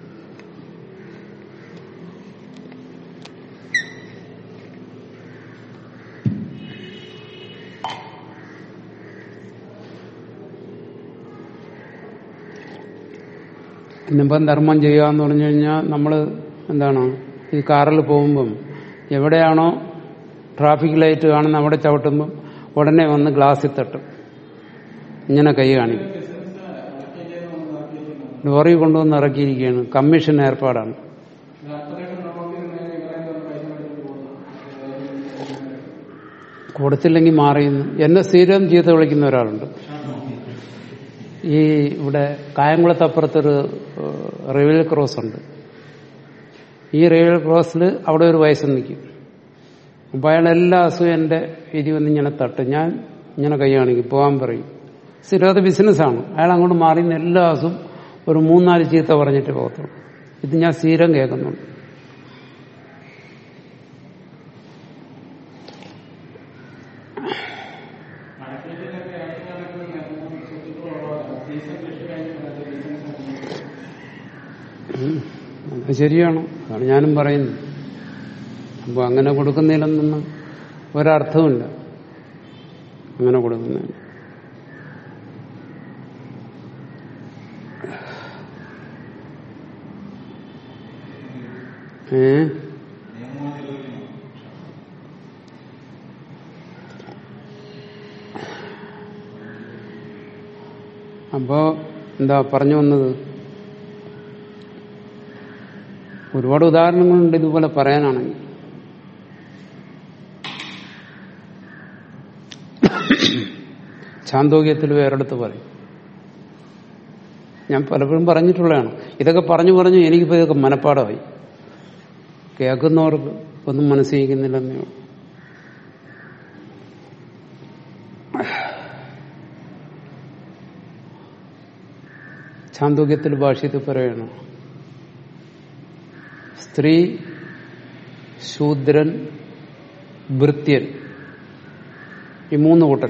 A: ഇന്നിപ്പം ധർമ്മം ചെയ്യുക എന്ന് പറഞ്ഞു കഴിഞ്ഞാൽ നമ്മൾ എന്താണ് ഈ കാറിൽ പോകുമ്പം എവിടെയാണോ ട്രാഫിക് ലൈറ്റ് കാണുന്ന അവിടെ ചവിട്ടുമ്പം ഉടനെ വന്ന് ഗ്ലാസ്സിൽ തട്ടും ഇങ്ങനെ കൈ കാണിക്കും ലോറി കൊണ്ടുവന്ന് ഇറക്കിയിരിക്കുകയാണ് കമ്മീഷൻ ഏർപ്പാടാണ് കൊടുത്തില്ലെങ്കിൽ മാറിയുന്നു എന്നെ സ്ഥിരം ചീത്ത വിളിക്കുന്ന ഒരാളുണ്ട് ഈ ഇവിടെ കായംകുളത്തപ്പുറത്തൊരു റെയിൽവേ ക്രോസ് ഉണ്ട് ഈ റെയിൽവേ ക്രോസിൽ അവിടെ ഒരു വയസ്സ് നിൽക്കും അപ്പോൾ അയാൾ എല്ലാ ദിവസവും എൻ്റെ ഇരി വന്ന് ഇങ്ങനെ തട്ടും ഞാൻ ഇങ്ങനെ കൈ കാണിക്കും പോകാൻ പറയും സ്ഥിരം അത് ബിസിനസ്സാണ് അയാൾ അങ്ങോട്ട് മാറിയുന്ന എല്ലാ ദിവസവും ഒരു മൂന്നാല് ചീത്ത പറഞ്ഞിട്ട് പോകത്തുള്ളൂ ഇത് ഞാൻ സ്ഥിരം കേൾക്കുന്നുണ്ട് അത് ശരിയാണ് അതാണ് ഞാനും പറയുന്നത് അപ്പോൾ അങ്ങനെ കൊടുക്കുന്നതിലൊന്നും ഒരർത്ഥമില്ല അങ്ങനെ കൊടുക്കുന്നതിന് ഏ അപ്പോ എന്താ പറഞ്ഞു വന്നത് ഒരുപാട് ഉദാഹരണങ്ങളുണ്ട് ഇതുപോലെ പറയാനാണെങ്കിൽ ചാന്തോക്യത്തിൽ വേറെടുത്ത് പറയും ഞാൻ പലപ്പോഴും പറഞ്ഞിട്ടുള്ളതാണ് ഇതൊക്കെ പറഞ്ഞു പറഞ്ഞു എനിക്കിപ്പോൾ ഇതൊക്കെ മനപ്പാടമായി കേൾക്കുന്നവർക്ക് ഒന്നും മനസ്സിരിക്കുന്നില്ലെന്നേ ഉള്ളൂ ഛാന്തോക്യത്തിൽ ഭാഷ്യത്തിൽ പറയണം സ്ത്രീ ശൂദ്രൻ ഭൃത്യൻ ഈ മൂന്ന് കൂട്ടർ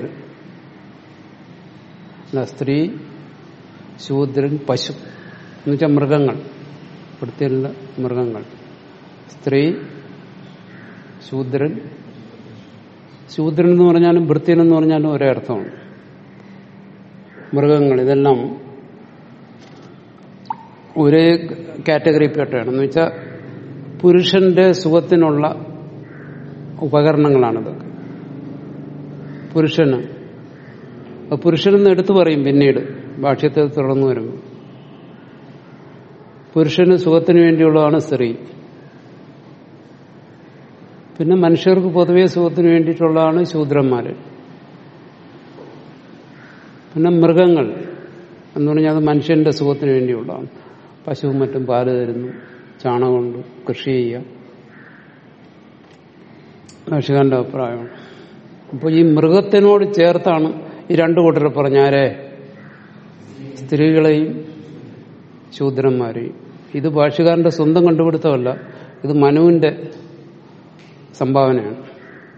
A: അല്ല സ്ത്രീ ശൂദ്രൻ പശു എന്നുവെച്ചാൽ മൃഗങ്ങൾ ഭൃത്യനുള്ള മൃഗങ്ങൾ സ്ത്രീ ശൂദ്രൻ ശൂദ്രൻ എന്ന് പറഞ്ഞാലും ഭൃത്യൻ എന്ന് പറഞ്ഞാലും ഒരേ അർത്ഥമാണ് മൃഗങ്ങൾ ഇതെല്ലാം ഒരേ കാറ്റഗറി പെട്ടാണ് എന്ന് വെച്ചാൽ പുരുഷന്റെ സുഖത്തിനുള്ള ഉപകരണങ്ങളാണിതൊക്കെ പുരുഷന് അത് പുരുഷനെന്ന് എടുത്തു പറയും പിന്നീട് ഭാഷ്യത്തെ തുടർന്ന് വരുമ്പോൾ പുരുഷന് സുഖത്തിന് വേണ്ടിയുള്ളതാണ് സ്ത്രീ പിന്നെ മനുഷ്യർക്ക് പൊതുവെ സുഖത്തിന് വേണ്ടിയിട്ടുള്ളതാണ് ശൂദ്രന്മാര് പിന്നെ മൃഗങ്ങൾ എന്ന് പറഞ്ഞാൽ അത് മനുഷ്യന്റെ സുഖത്തിന് വേണ്ടിയുള്ളതാണ് പശുവും മറ്റും പാല് തരുന്നു ചാണകം കൊണ്ട് കൃഷി ചെയ്യാം കർഷകന്റെ അഭിപ്രായമാണ് അപ്പോൾ ഈ മൃഗത്തിനോട് ചേർത്താണ് ഈ രണ്ടു കൂട്ടരെ പറഞ്ഞ ആരെ സ്ത്രീകളെയും ശൂദ്രന്മാരെയും ഇത് ഭാഷകാരന്റെ സ്വന്തം കണ്ടുപിടുത്തമല്ല ഇത് മനുവിന്റെ സംഭാവനയാണ്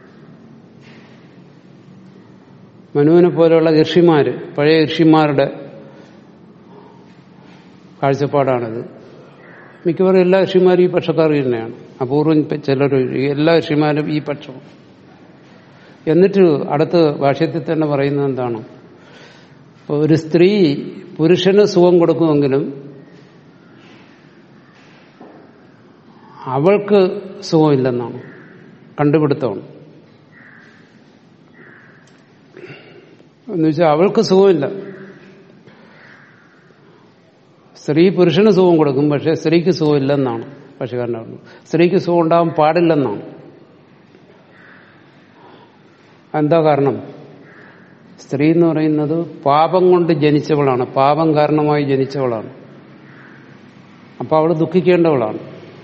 A: മനുവിനെ പോലെയുള്ള ഋഷിമാര് പഴയ ഋഷിമാരുടെ കാഴ്ചപ്പാടാണിത് മിക്കവാറും എല്ലാ ഋഷിമാരും ഈ പക്ഷക്കാർ തന്നെയാണ് അപൂർവം ചിലർ എല്ലാ ഋഷിമാരും ഈ പക്ഷം എന്നിട്ട് അടുത്ത് ഭാഷ്യത്തിൽ തന്നെ പറയുന്നത് എന്താണ് ഇപ്പൊ ഒരു സ്ത്രീ പുരുഷന് സുഖം കൊടുക്കുമെങ്കിലും അവൾക്ക് സുഖമില്ലെന്നാണ് കണ്ടുപിടുത്തമാണ് എന്നുവെച്ചാൽ അവൾക്ക് സുഖമില്ല സ്ത്രീ പുരുഷന് സുഖം കൊടുക്കും പക്ഷെ സ്ത്രീക്ക് സുഖമില്ലെന്നാണ് പക്ഷിക്കാരൻ്റെ സ്ത്രീക്ക് സുഖം ഉണ്ടാകാൻ പാടില്ലെന്നാണ് എന്താ കാരണം സ്ത്രീ എന്ന് പറയുന്നത് പാപം കൊണ്ട് ജനിച്ചവളാണ് പാപം കാരണമായി ജനിച്ചവളാണ് അപ്പൊ അവൾ ദുഃഖിക്കേണ്ടവളാണ്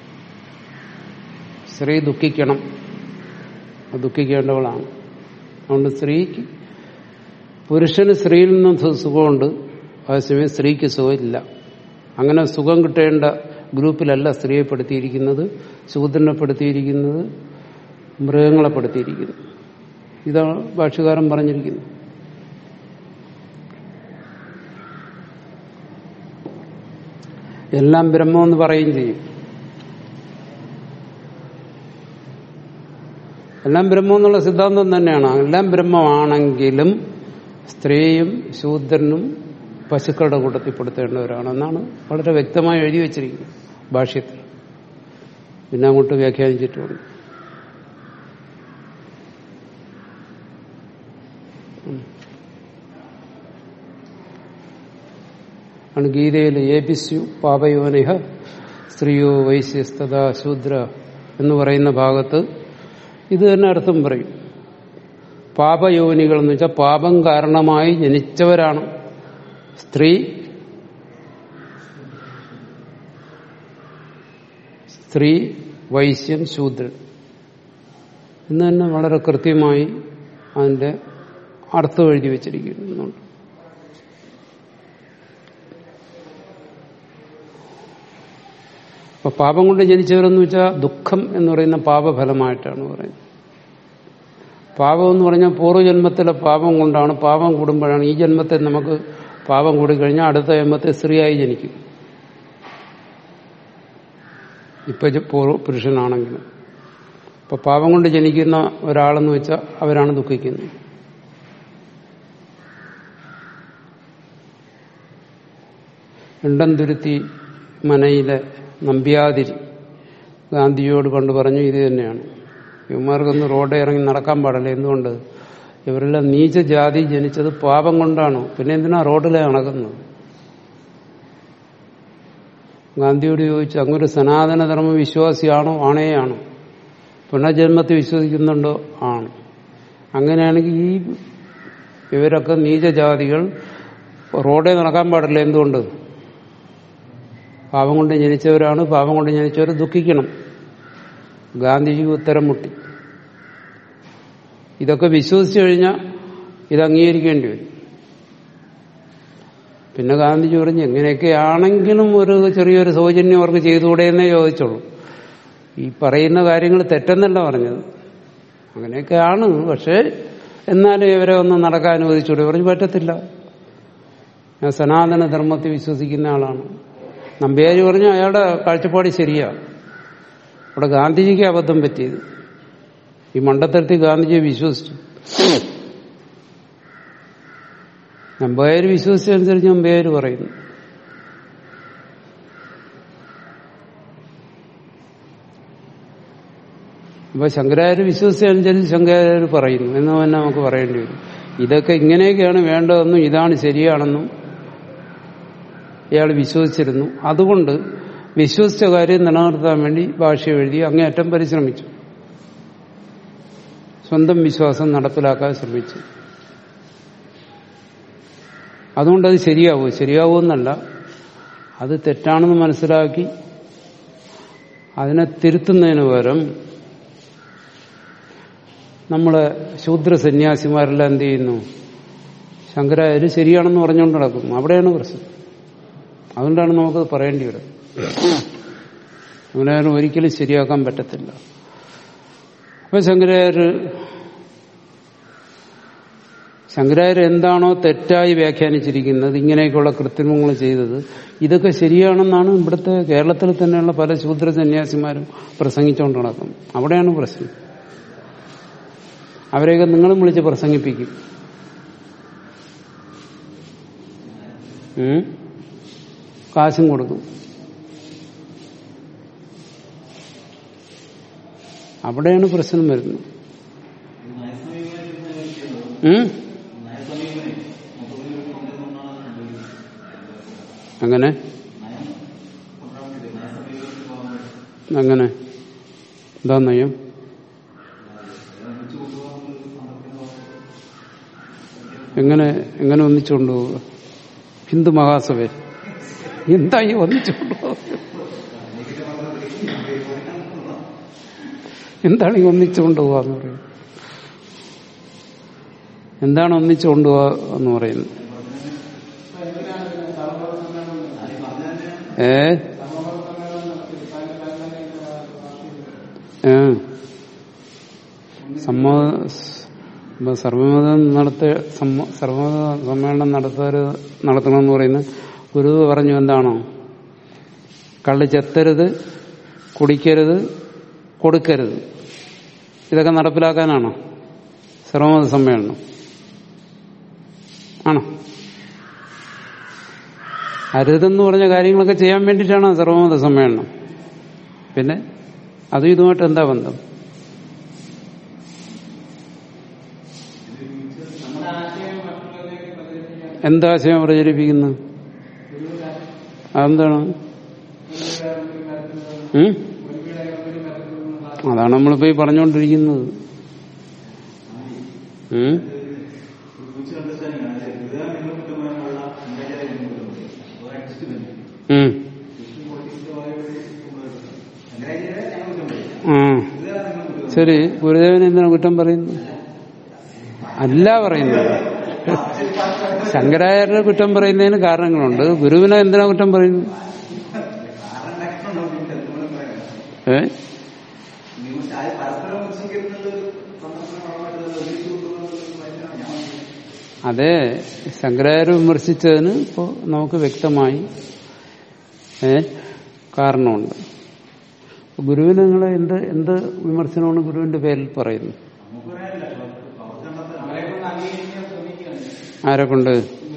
A: സ്ത്രീ ദുഃഖിക്കണം ദുഃഖിക്കേണ്ടവളാണ് അതുകൊണ്ട് സ്ത്രീക്ക് പുരുഷന് സ്ത്രീയിൽ നിന്നും സുഖമുണ്ട് അതേസമയം സ്ത്രീക്ക് സുഖമില്ല അങ്ങനെ സുഖം കിട്ടേണ്ട ഗ്രൂപ്പിലല്ല സ്ത്രീയെ പെടുത്തിയിരിക്കുന്നത് ശൂദ്രനെ പെടുത്തിയിരിക്കുന്നത് മൃഗങ്ങളെ പെടുത്തിയിരിക്കുന്നു ഇതാണ് ഭാഷകാരൻ പറഞ്ഞിരിക്കുന്നത് എല്ലാം ബ്രഹ്മമെന്ന് പറയുകയും ചെയ്യും എല്ലാം ബ്രഹ്മം എന്നുള്ള സിദ്ധാന്തം തന്നെയാണ് എല്ലാം ബ്രഹ്മമാണെങ്കിലും സ്ത്രീയും ശൂദ്രനും പശുക്കളുടെ കൂട്ടത്തിൽപ്പെടുത്തേണ്ടവരാണെന്നാണ് വളരെ വ്യക്തമായി എഴുതി വച്ചിരിക്കുന്നത് ഭാഷ്യത്തിൽ പിന്നെ അങ്ങോട്ട് വ്യാഖ്യാനിച്ചിട്ടുണ്ട് ആണ് ഗീതയിൽ ഏപിസ്യു പാപയോനിഹ സ്ത്രീയോ വൈശ്യസ്തത ശൂദ്ര എന്ന് പറയുന്ന ഭാഗത്ത് ഇത് തന്നെ അർത്ഥം പറയും പാപയോനികൾ എന്ന് വെച്ചാൽ പാപം കാരണമായി ജനിച്ചവരാണ് സ്ത്രീ സ്ത്രീ വൈശ്യൻ ശൂദ്രൻ എന്ന് തന്നെ വളരെ കൃത്യമായി അതിന്റെ അർത്ഥം എഴുതി വച്ചിരിക്കുന്നുണ്ട് അപ്പൊ പാപം കൊണ്ട് ജനിച്ചവരെന്ന് വെച്ചാൽ ദുഃഖം എന്ന് പറയുന്ന പാപഫലമായിട്ടാണ് പറയുന്നത് പാപം എന്ന് പറഞ്ഞാൽ പൂർവ്വജന്മത്തിലെ പാപം കൊണ്ടാണ് പാപം കൂടുമ്പോഴാണ് ഈ ജന്മത്തെ നമുക്ക് പാപം കൂടിക്കഴിഞ്ഞാൽ അടുത്ത ജന്മത്തെ സ്ത്രീയായി ജനിക്കും ഇപ്പൊ പൂർവ്വ പുരുഷനാണെങ്കിലും ഇപ്പൊ പാപം കൊണ്ട് ജനിക്കുന്ന ഒരാളെന്ന് വെച്ചാൽ അവരാണ് ദുഃഖിക്കുന്നത് ഇണ്ടംതുരുത്തി മനയിലെ നമ്പ്യാതിരി ഗാന്ധിജിയോട് പണ്ട് പറഞ്ഞു ഇത് തന്നെയാണ് ഇവന്മാർക്കൊന്ന് റോഡിൽ ഇറങ്ങി നടക്കാൻ പാടില്ല എന്തുകൊണ്ട് ഇവരെല്ലാം നീച്ച ജാതി ജനിച്ചത് പാപം കൊണ്ടാണ് പിന്നെ എന്തിനാ റോഡിലെ നടക്കുന്നത് ഗാന്ധിയോട് ചോദിച്ചു അങ്ങൊരു സനാതനധർമ്മ വിശ്വാസിയാണോ ആണേ ആണോ പുനർജന്മത്തെ വിശ്വസിക്കുന്നുണ്ടോ ആണ് അങ്ങനെയാണെങ്കിൽ ഈ ഇവരൊക്കെ നീചജാതികൾ റോഡേ നടക്കാൻ പാടില്ല എന്തുകൊണ്ട് പാപം കൊണ്ട് ജനിച്ചവരാണ് പാപം കൊണ്ട് ജനിച്ചവർ ദുഃഖിക്കണം ഗാന്ധിജി ഉത്തരം മുട്ടി ഇതൊക്കെ വിശ്വസിച്ചു കഴിഞ്ഞാൽ ഇത് അംഗീകരിക്കേണ്ടി വരും പിന്നെ ഗാന്ധിജി പറഞ്ഞു എങ്ങനെയൊക്കെ ആണെങ്കിലും ഒരു ചെറിയൊരു സൗജന്യം അവർക്ക് ചെയ്തുകൂടെ എന്നേ ചോദിച്ചുള്ളൂ ഈ പറയുന്ന കാര്യങ്ങൾ തെറ്റെന്നല്ല പറഞ്ഞത് അങ്ങനെയൊക്കെയാണ് പക്ഷേ എന്നാലും ഇവരെ ഒന്ന് നടക്കാൻ അനുവദിച്ചൂടെ പറഞ്ഞു പറ്റത്തില്ല ഞാൻ സനാതന ധർമ്മത്തിൽ വിശ്വസിക്കുന്ന ആളാണ് നമ്പ്യാരി പറഞ്ഞു അയാളുടെ കാഴ്ചപ്പാട് ശരിയാ ഇവിടെ ഗാന്ധിജിക്ക് അബദ്ധം പറ്റിയത് ഈ മണ്ടത്തരത്തിൽ ഗാന്ധിജിയെ വിശ്വസിച്ചു നമ്പ്യാര് വിശ്വസിച്ചനുസരിച്ച് നമ്പ്യാര് പറയുന്നു അപ്പൊ ശങ്കരാചാര്യ വിശ്വസിച്ചനുസരിച്ച് ശങ്കരാചാര്യ പറയുന്നു എന്ന് തന്നെ നമുക്ക് പറയേണ്ടി വരും ഇതൊക്കെ ഇങ്ങനെയൊക്കെയാണ് വേണ്ടതെന്നും ഇതാണ് ശരിയാണെന്നും ഇയാൾ വിശ്വസിച്ചിരുന്നു അതുകൊണ്ട് വിശ്വസിച്ച കാര്യം നിലനിർത്താൻ വേണ്ടി ഭാഷ എഴുതി അങ്ങേയറ്റം പരിശ്രമിച്ചു സ്വന്തം വിശ്വാസം നടപ്പിലാക്കാൻ ശ്രമിച്ചു അതുകൊണ്ട് അത് ശരിയാവൂ ശരിയാവുമെന്നല്ല അത് തെറ്റാണെന്ന് മനസ്സിലാക്കി അതിനെ തിരുത്തുന്നതിന് പകരം നമ്മളെ ശൂദ്ര സന്യാസിമാരെല്ലാം എന്ത് ചെയ്യുന്നു ശങ്കരാചാര്യ ശരിയാണെന്ന് പറഞ്ഞുകൊണ്ട് നടക്കും അവിടെയാണ് പ്രശ്നം അതുകൊണ്ടാണ് നമുക്കത് പറയേണ്ടി വരും അങ്ങനെ ഒരിക്കലും ശരിയാക്കാൻ പറ്റത്തില്ല അപ്പൊ ശങ്കരാചാര്യ ശങ്കരാചാര്യ എന്താണോ തെറ്റായി വ്യാഖ്യാനിച്ചിരിക്കുന്നത് ഇങ്ങനെയൊക്കെയുള്ള കൃത്രിമങ്ങൾ ചെയ്തത് ഇതൊക്കെ ശരിയാണെന്നാണ് ഇവിടുത്തെ കേരളത്തിൽ തന്നെയുള്ള പല ശൂദ്ര സന്യാസിമാരും പ്രസംഗിച്ചുകൊണ്ട് നടക്കും അവിടെയാണ് പ്രശ്നം അവരെയൊക്കെ നിങ്ങളും വിളിച്ച് പ്രസംഗിപ്പിക്കും ഉം? കാശും കൊടുക്കും അവിടെയാണ് പ്രശ്നം വരുന്നത് ഉം? അങ്ങനെ അങ്ങനെ എന്താ നയം എങ്ങനെ എങ്ങനെ ഒന്നിച്ചു കൊണ്ടുപോവുക ഹിന്ദു മഹാസഭയിൽ എന്തായി ഒന്നിച്ചു കൊണ്ടുപോകുക എന്താണ് ഈ ഒന്നിച്ചു കൊണ്ടുപോകുക എന്ന് പറയുന്നത് എന്താണ് ഒന്നിച്ചു കൊണ്ടുപോകുക എന്ന് പറയുന്നത് ഏ ഏ സമ്മത ഇപ്പൊ സർവമതം നടത്ത സമ്മ- സർവമത സമ്മേളനം നടത്താറ് നടത്തണമെന്ന് പറയുന്നത് ഗുരു പറഞ്ഞു എന്താണോ കള്ള് ചെത്തരുത് കുടിക്കരുത് കൊടുക്കരുത് ഇതൊക്കെ നടപ്പിലാക്കാനാണോ സർവമത സമ്മേളനം ആണോ അരുതെന്ന് പറഞ്ഞ കാര്യങ്ങളൊക്കെ ചെയ്യാൻ വേണ്ടിയിട്ടാണ് സർവമത സമ്മേളനം പിന്നെ അതും ഇതുമായിട്ട് എന്താ ബന്ധം എന്താശയം പ്രചരിപ്പിക്കുന്നു അതെന്താണ് ഉം? അതാണ് നമ്മളിപ്പോ ഈ പറഞ്ഞുകൊണ്ടിരിക്കുന്നത് ഉം? ഉം. ആ ശരി ഗുരുദേവനെ എന്തിനാ കുറ്റം പറയുന്നു അല്ല പറയുന്നത് ശങ്കരാചാര്യരെ കുറ്റം പറയുന്നതിന് കാരണങ്ങളുണ്ട് ഗുരുവിനെ എന്തിനാ കുറ്റം പറയുന്നു ഏ അതെ ശങ്കരാചാര്യ വിമർശിച്ചതിന് ഇപ്പോ നമുക്ക് വ്യക്തമായി ഏ കാരണമുണ്ട് ഗുരുവിന് നിങ്ങൾ എന്ത് എന്ത് വിമർശനമാണ് ഗുരുവിന്റെ പേരിൽ പറയുന്നത് ആരെ കൊണ്ട്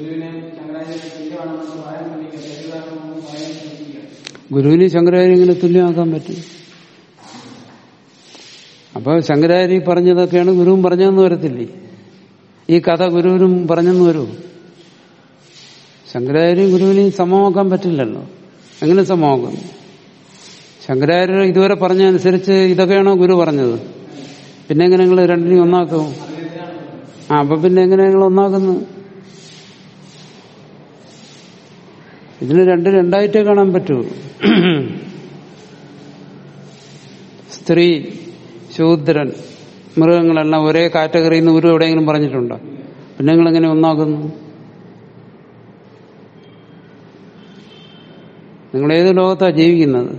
A: ഗുരുവിന് ശങ്കരാചാര്യ ഇങ്ങനെ തുല്യമാക്കാൻ പറ്റും അപ്പൊ ശങ്കരാചാര്യ പറഞ്ഞതൊക്കെയാണ് ഗുരുവും പറഞ്ഞതെന്ന് വരത്തില്ലേ ഈ കഥ ഗുരുവിനും പറഞ്ഞെന്ന് വരൂ ശങ്കരാചാര്യം ഗുരുവിനെയും സമമാക്കാൻ പറ്റില്ലല്ലോ എങ്ങനെ സമമാക്കുന്നു ശങ്കരാചാര്യ ഇതുവരെ പറഞ്ഞതനുസരിച്ച് ഇതൊക്കെയാണോ ഗുരു പറഞ്ഞത് പിന്നെ എങ്ങനെ നിങ്ങൾ രണ്ടിനെയും ഒന്നാക്കും ആ അപ്പൊ പിന്നെ എങ്ങനെ നിങ്ങൾ ഒന്നാക്കുന്നു ഇതിന് രണ്ട് രണ്ടായിട്ടേ കാണാൻ പറ്റൂ സ്ത്രീ ശൂദ്രൻ മൃഗങ്ങളെല്ലാം ഒരേ കാറ്റഗറിയിൽ നിന്ന് ഗുരു എവിടെയെങ്കിലും പറഞ്ഞിട്ടുണ്ടോ പിന്നെ നിങ്ങൾ എങ്ങനെ ഒന്നാക്കുന്നു നിങ്ങൾ ഏത് ലോകത്താണ് ജീവിക്കുന്നത്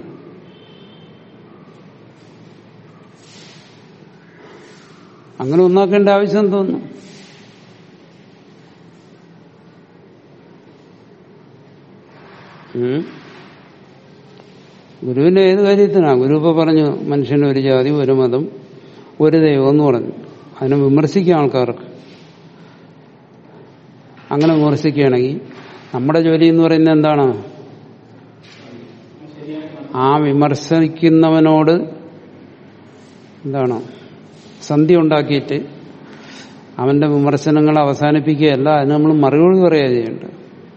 A: അങ്ങനെ ഒന്നാക്കേണ്ട ആവശ്യം തോന്നുന്നു ഉം. ഗുരുവിന്റെ ഏത് കാര്യത്തിനാ ഗുരു ഇപ്പൊ പറഞ്ഞു മനുഷ്യന് ഒരു ജാതി ഒരു മതം ഒരു ദൈവം എന്ന് പറഞ്ഞു അതിനെ വിമർശിക്കുക ആൾക്കാർക്ക് അങ്ങനെ വിമർശിക്കുകയാണെങ്കിൽ നമ്മുടെ ജോലി എന്ന് പറയുന്നത് എന്താണ് ആ വിമർശിക്കുന്നവനോട് എന്താണ് സന്ധി ഉണ്ടാക്കിയിട്ട് അവന്റെ വിമർശനങ്ങൾ അവസാനിപ്പിക്കുകയല്ല അതിന് നമ്മൾ മറുപടി പറയുക ചെയ്യേണ്ടത്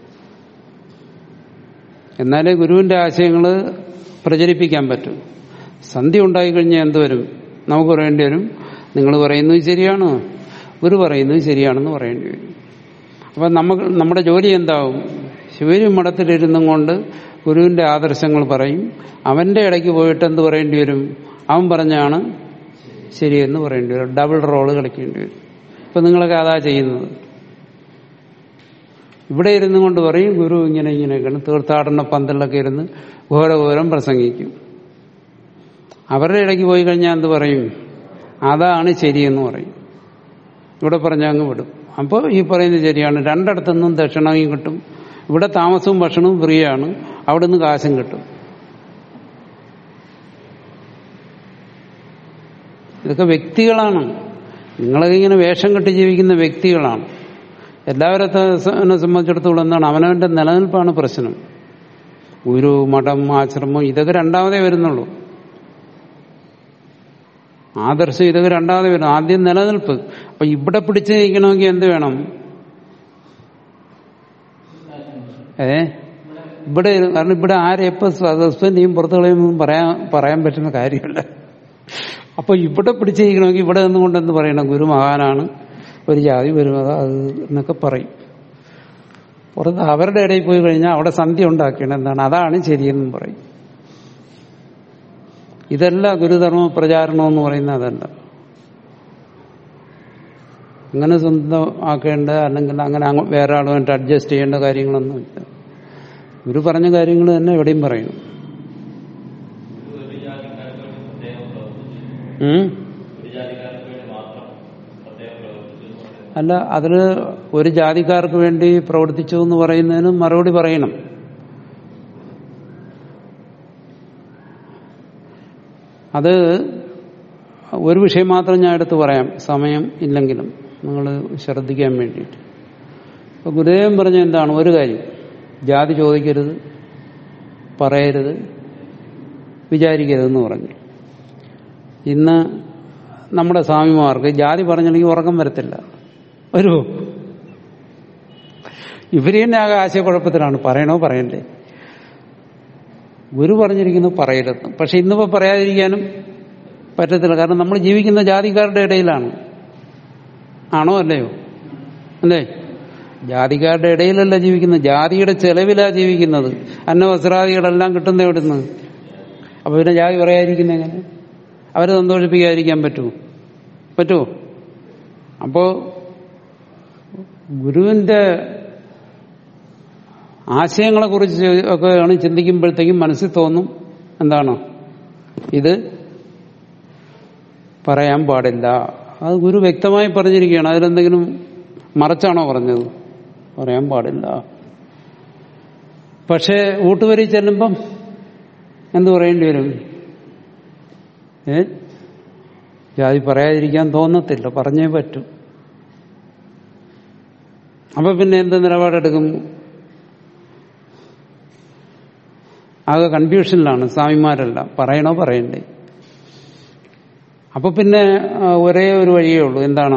A: എന്നാലേ ഗുരുവിന്റെ ആശയങ്ങൾ പ്രചരിപ്പിക്കാൻ പറ്റും സന്ധി ഉണ്ടായിക്കഴിഞ്ഞാൽ എന്ത് വരും നമുക്ക് പറയേണ്ടി വരും നിങ്ങൾ പറയുന്നത് ശരിയാണ് ഗുരു പറയുന്നത് ശരിയാണെന്ന് പറയേണ്ടി വരും അപ്പം നമുക്ക് നമ്മുടെ ജോലി എന്താവും ശിവരി മഠത്തിലിരുന്നും കൊണ്ട് ഗുരുവിന്റെ ആദർശങ്ങൾ പറയും അവന്റെ ഇടയ്ക്ക് പോയിട്ട് എന്ത് പറയേണ്ടി വരും അവൻ പറഞ്ഞാണ് ശരിയെന്ന് പറയേണ്ടി വരും ഡബിൾ റോള് കളിക്കേണ്ടി വരും ഇപ്പൊ നിങ്ങളൊക്കെ അതാ ചെയ്യുന്നത് ഇവിടെ ഇരുന്നു കൊണ്ട് പറയും ഗുരു ഇങ്ങനെ ഇങ്ങനെയൊക്കെയാണ് തീർത്ഥാടന പന്തലിലൊക്കെ ഇരുന്ന് ഘോരഘോരം പ്രസംഗിക്കും അവരുടെ ഇടയ്ക്ക് പോയി കഴിഞ്ഞാൽ എന്ത് പറയും അതാണ് ശരിയെന്ന് പറയും ഇവിടെ പറഞ്ഞാൽ അങ്ങ് വിടും അപ്പോൾ ഈ പറയുന്നത് ശരിയാണ് രണ്ടിടത്തുനിന്നും ദക്ഷിണയും കിട്ടും ഇവിടെ താമസവും ഭക്ഷണവും ഫ്രീ ആണ് അവിടെ നിന്ന് കാശും കിട്ടും ഇതൊക്കെ വ്യക്തികളാണ് നിങ്ങളൊക്കെ ഇങ്ങനെ വേഷം കെട്ടി ജീവിക്കുന്ന വ്യക്തികളാണ് എല്ലാവരത്തെ സംബന്ധിച്ചിടത്തോളം എന്താണ് അവനവന്റെ നിലനിൽപ്പാണ് പ്രശ്നം ഗുരു മഠം ആശ്രമം ഇതൊക്കെ രണ്ടാമതേ വരുന്നുള്ളൂ ആദർശം ഇതൊക്കെ രണ്ടാമതേ വരും ആദ്യം നിലനിൽപ്പ് അപ്പൊ ഇവിടെ പിടിച്ചു നിൽക്കണമെങ്കിൽ എന്ത് വേണം ഏ ഇവിടെ കാരണം ഇവിടെ ആരെപ്പോ സസ്പെൻഡ് ചെയ്യും പുറത്തു കളയുമെന്നും പറയാൻ പറയാൻ പറ്റുന്ന കാര്യമല്ല അപ്പൊ ഇവിടെ പിടിച്ചിരിക്കണമെങ്കിൽ ഇവിടെ നിന്നുകൊണ്ട് എന്ത് പറയണം ഗുരു മഹാനാണ് ഒരു ജാതി വരുമത അത് എന്നൊക്കെ പറയും പുറത്ത് അവരുടെ ഇടയിൽ പോയി കഴിഞ്ഞാൽ അവിടെ സന്ധ്യ ഉണ്ടാക്കണം എന്താണ് അതാണ് ശരിയെന്നും പറയും ഇതല്ല ഗുരുധർമ്മ പ്രചാരണം എന്ന് പറയുന്നത് അതല്ല അങ്ങനെ സ്വന്തം ആക്കേണ്ട അല്ലെങ്കിൽ അങ്ങനെ അങ്ങ് വേറെ ആളുമായിട്ട് അഡ്ജസ്റ്റ് ചെയ്യേണ്ട കാര്യങ്ങളൊന്നുമില്ല ഗുരു പറഞ്ഞ കാര്യങ്ങൾ തന്നെ എവിടെയും പറയണം ഉം? അല്ല അതിൽ ഒരു ജാതിക്കാർക്ക് വേണ്ടി പ്രവർത്തിച്ചു എന്ന് പറയുന്നതിന് മറുപടി പറയണം അത് ഒരു വിഷയം മാത്രം ഞാൻ എടുത്ത് പറയാം സമയം ഇല്ലെങ്കിലും നിങ്ങൾ ശ്രദ്ധിക്കാൻ വേണ്ടിയിട്ട് അപ്പൊ ഗുരുദേവൻ പറഞ്ഞ എന്താണ് ഒരു കാര്യം ജാതി ചോദിക്കരുത് പറയരുത് വിചാരിക്കരുതെന്ന് പറഞ്ഞു ഇന്ന് നമ്മുടെ സ്വാമിമാർക്ക് ജാതി പറഞ്ഞില്ലെങ്കിൽ ഉറക്കം വരത്തില്ല വരുമോ ഇവര് തന്നെ ആകെ ആശയക്കുഴപ്പത്തിലാണ് പറയണോ പറയണ്ടേ ഗുരു പറഞ്ഞിരിക്കുന്നു പറയരുത് പക്ഷെ ഇന്നിപ്പോ പറയാതിരിക്കാനും പറ്റത്തില്ല കാരണം നമ്മൾ ജീവിക്കുന്ന ജാതിക്കാരുടെ ഇടയിലാണ് ആണോ അല്ലയോ അല്ലേ ജാതിക്കാരുടെ ഇടയിലല്ല ജീവിക്കുന്നത് ജാതിയുടെ ചെലവിലാ ജീവിക്കുന്നത് അന്നവസ്ത്രാദികളെല്ലാം കിട്ടുന്ന എവിടുന്ന് അപ്പൊ പിന്നെ ജാതി പറയാതിരിക്കുന്ന എങ്ങനെ അവരെ സന്തോഷിപ്പിക്കാതിരിക്കാൻ പറ്റുമോ പറ്റുമോ അപ്പോ ഗുരുവിന്റെ ആശയങ്ങളെ കുറിച്ച് ഒക്കെയാണ് ചിന്തിക്കുമ്പോഴത്തേക്കും മനസ്സിൽ തോന്നും എന്താണ് ഇത് പറയാൻ പാടില്ല അത് ഗുരു വ്യക്തമായി പറഞ്ഞിരിക്കുകയാണ് അതിലെന്തെങ്കിലും മറച്ചാണോ പറഞ്ഞത് പറയാൻ പാടില്ല പക്ഷേ ഊട്ടുവരി ചെല്ലുമ്പം എന്ത് പറയേണ്ടി വരും ഏ ജാതി പറയാതിരിക്കാൻ തോന്നത്തില്ല പറഞ്ഞേ പറ്റൂ അപ്പൊ പിന്നെ എന്ത് നിലപാടെടുക്കും ആകെ കൺഫ്യൂഷനിലാണ് സ്വാമിമാരെല്ലാം പറയണോ പറയണ്ടേ അപ്പൊ പിന്നെ ആ, ഒരേ ഒരു വഴിയേ ഉള്ളൂ എന്താണ്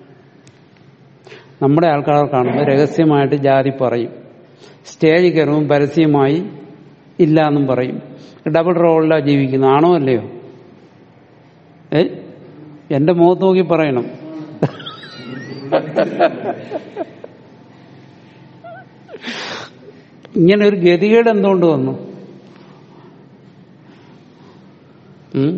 A: നമ്മുടെ ആൾക്കാർ കാണുമ്പോൾ രഹസ്യമായിട്ട് ജാതി പറയും സ്റ്റേജിൽ കയറുമ്പോൾ പരസ്യമായി ഇല്ല എന്നും പറയും ഡബിൾ റോളിലാണ് ജീവിക്കുന്നത് ആണോ അല്ലയോ ഏ എന്റെ മുഖത്ത് നോക്കി പറയണം ഇങ്ങനെ ഒരു ഗതികേട് എന്തുകൊണ്ട് വന്നു ഉം?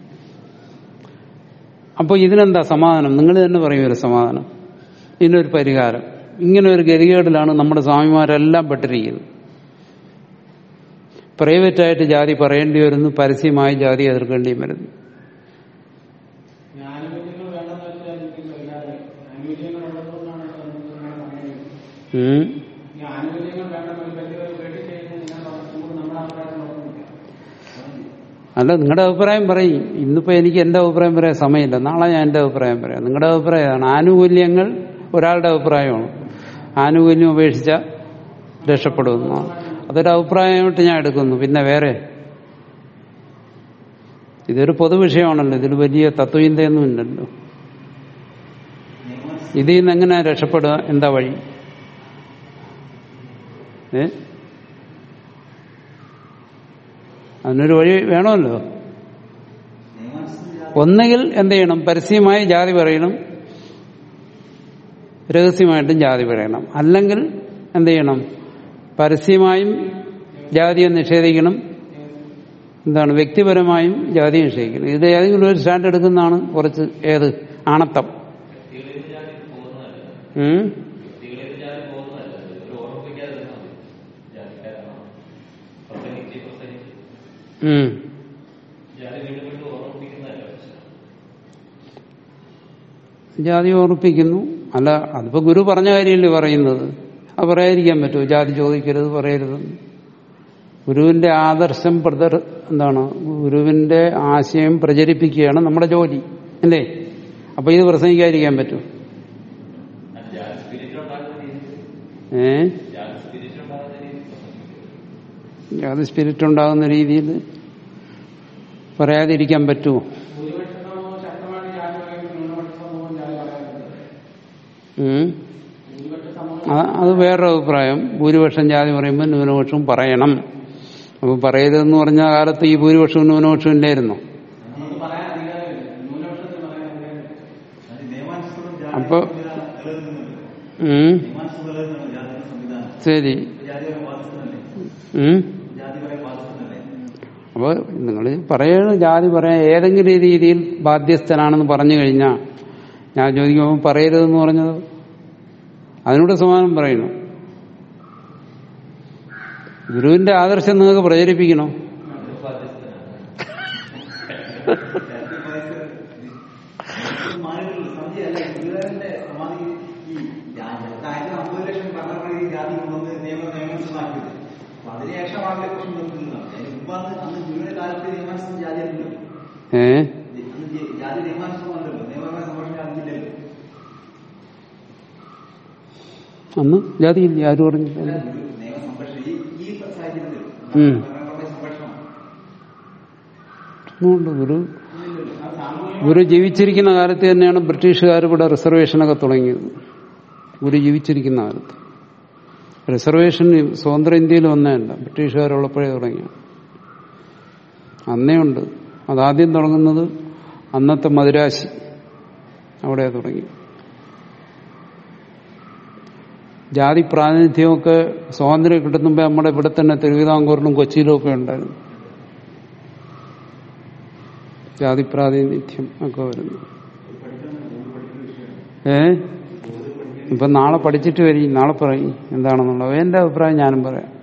A: അപ്പൊ ഇതിനെന്താ സമാധാനം നിങ്ങൾ തന്നെ പറയും ഒരു സമാധാനം ഇതിനൊരു പരിഹാരം ഇങ്ങനെ ഒരു ഗതികേടിലാണ് നമ്മുടെ സ്വാമിമാരെല്ലാം പെട്ടിരിക്കുന്നത് പ്രൈവറ്റായിട്ട് ജാതി പറയേണ്ടി വരുന്നു പരസ്യമായി ജാതി എതിർക്കേണ്ടിയും വരുന്നു
B: ഈ ആനുകൂല്യങ്ങൾ വേണ്ടെന്ന് വെച്ചാൽ എനിക്ക് ഇല്ലാതെ ആനുകൂല്യങ്ങൾ ഉള്ളതുകൊണ്ടാണ് അങ്ങനെ പറയുന്നത്
A: ഉം.
B: ഈ ആനുകൂല്യങ്ങൾ വേണ്ടെന്ന് ഒരു പരിധിവരെ വേണ്ടി ചെയ്യുന്നത് ഞാൻ നമുക്ക് നമ്മുടെ അഭിപ്രായം നോക്കുന്നില്ല
A: അല്ല നിങ്ങളുടെ അഭിപ്രായം പറയും ഇന്നിപ്പോ എനിക്ക് എന്റെ അഭിപ്രായം പറയാൻ സമയമില്ല നാളെ ഞാൻ എന്റെ അഭിപ്രായം പറയാം നിങ്ങളുടെ അഭിപ്രായമാണ് ആനുകൂല്യങ്ങൾ ഒരാളുടെ അഭിപ്രായമാണ് ആനുകൂല്യം ഉപേക്ഷിച്ച രക്ഷപ്പെടുന്നു അതൊരു അഭിപ്രായമായിട്ട് ഞാൻ എടുക്കുന്നു പിന്നെ വേറെ ഇതൊരു പൊതുവിഷയമാണല്ലോ ഇതിൽ വലിയ തത്വചിന്തയൊന്നും ഇല്ലല്ലോ ഇതിൽ നിന്ന് എങ്ങനെ രക്ഷപ്പെടുക എന്താ വഴി ഏ അതിനൊരു വഴി വേണമല്ലോ ഒന്നുകിൽ എന്ത് ചെയ്യണം പരസ്യമായി ജാതി പറയണം രഹസ്യമായിട്ടും ജാതി പറയണം അല്ലെങ്കിൽ എന്ത് ചെയ്യണം പരസ്യമായും ജാതിയെ നിഷേധിക്കണം എന്താണ് വ്യക്തിപരമായും ജാതിയെ നിഷേധിക്കണം ഇത് ഏതെങ്കിലും ഒരു സ്റ്റാൻഡ് എടുക്കുന്നതാണ് കുറച്ച് ഏത് ആണത്തം ഉം? ഉം. ജാതി ഓർപ്പിക്കുന്നു അല്ല അതിപ്പോ ഗുരു പറഞ്ഞ കാര്യമല്ലേ പറയുന്നത് അത് പറയാതിരിക്കാൻ പറ്റുമോ ജാതി ചോദിക്കരുത് പറയരുതെന്ന് ഗുരുവിന്റെ ആദർശം പ്രദർ എന്താണ് ഗുരുവിന്റെ ആശയം പ്രചരിപ്പിക്കുകയാണ് നമ്മുടെ ജോലി അല്ലേ അപ്പൊ ഇത് പ്രസംഗിക്കാതിരിക്കാൻ പറ്റുമോ ഏ ജാതി സ്പിരിറ്റ് ഉണ്ടാകുന്ന രീതിയിൽ പറയാതിരിക്കാൻ പറ്റുമോ
B: ഭൂരിപക്ഷ സമൂഹം ശക്തമായിട്ട് ജാതി പറയുമ്പോൾ ന്യൂനപക്ഷ സമൂഹം ജാതി പറയാറുണ്ട്
A: ഉം?
B: ഭൂരിപക്ഷ സമൂഹം
A: ആ- അത് വേറൊരു അഭിപ്രായം ഭൂരിപക്ഷം ജാതി പറയുമ്പോൾ ന്യൂനപക്ഷവും പറയണം അപ്പൊ പറയരുതെന്ന് പറഞ്ഞ കാലത്ത് ഈ ഭൂരിപക്ഷവും ന്യൂനപക്ഷവും ഇല്ലായിരുന്നു
B: നമുക്ക് പറയാൻ അധികാരമില്ല ന്യൂനപക്ഷത്തിന് പറയാൻ അധികാരമില്ല
A: അപ്പൊ ഉം, ശരി ഉം. അപ്പൊ നിങ്ങൾ പറയണ ജാതി പറയാൻ ഏതെങ്കിലും രീതിയിൽ ബാധ്യസ്ഥനാണെന്ന് പറഞ്ഞു കഴിഞ്ഞാൽ ഞാൻ ചോദിക്കുമ്പോൾ പറയരുതെന്ന് പറഞ്ഞത് അതിനോട് സമാനം പറയുന്നു ഗുരുവിന്റെ ആദർശം നിങ്ങൾക്ക് പ്രചരിപ്പിക്കണോ
C: അതിനുശേഷമാണല്ലോ പ്രശ്നം നിർത്തുന്നത് അതിന് മുമ്പാണ് അന്ന് ഗുരുവിന്റെ കാലത്ത് നിയമാനുസൃതം ജാതി അല്ലല്ലോ
A: ഏ
C: അന്ന് ജ- ജാതി നിയമാനുസൃതമല്ലല്ലോ നിയമപരമായ സംരക്ഷണം അതില്ലല്ലോ
A: അന്ന് ജാതിയില്ല ആരും പറഞ്ഞില്ല
C: ഗുരു നിയമ സംരക്ഷണം ഈ ഈ സാഹചര്യത്തിൽ
A: ഉം.
C: ഭരണപരമായ സംരക്ഷണം
A: അതുകൊണ്ട് ഗുരു ഗുരു ജീവിച്ചിരിക്കുന്ന കാലത്ത് തന്നെയാണ് ബ്രിട്ടീഷുകാർ ഇവിടെ റിസർവേഷനൊക്കെ തുടങ്ങിയത് ഗുരു ജീവിച്ചിരിക്കുന്ന കാലത്ത് റിസർവേഷൻ സ്വതന്ത്ര ഇന്ത്യയിൽ വന്നതല്ല ബ്രിട്ടീഷുകാരുള്ളപ്പോഴേ തുടങ്ങിയ അന്നേ ഉണ്ട് അതാദ്യം തുടങ്ങുന്നത് അന്നത്തെ മദുരാശി അവിടെ തുടങ്ങി ജാതി പ്രാതിനിധ്യമൊക്കെ സ്വാതന്ത്ര്യം കിട്ടുന്നുമ്പോ നമ്മുടെ ഇവിടെ തന്നെ തിരുവിതാംകൂറിലും കൊച്ചിയിലും ഒക്കെ ഉണ്ടായിരുന്നു ജാതി പ്രാതിനിധ്യം ഒക്കെ വരുന്നു ഏ ഇപ്പൊ നാളെ പഠിച്ചിട്ട് വരും നാളെ പറയും എന്താണെന്നുള്ളത് എന്റെ അഭിപ്രായം ഞാനും പറയാം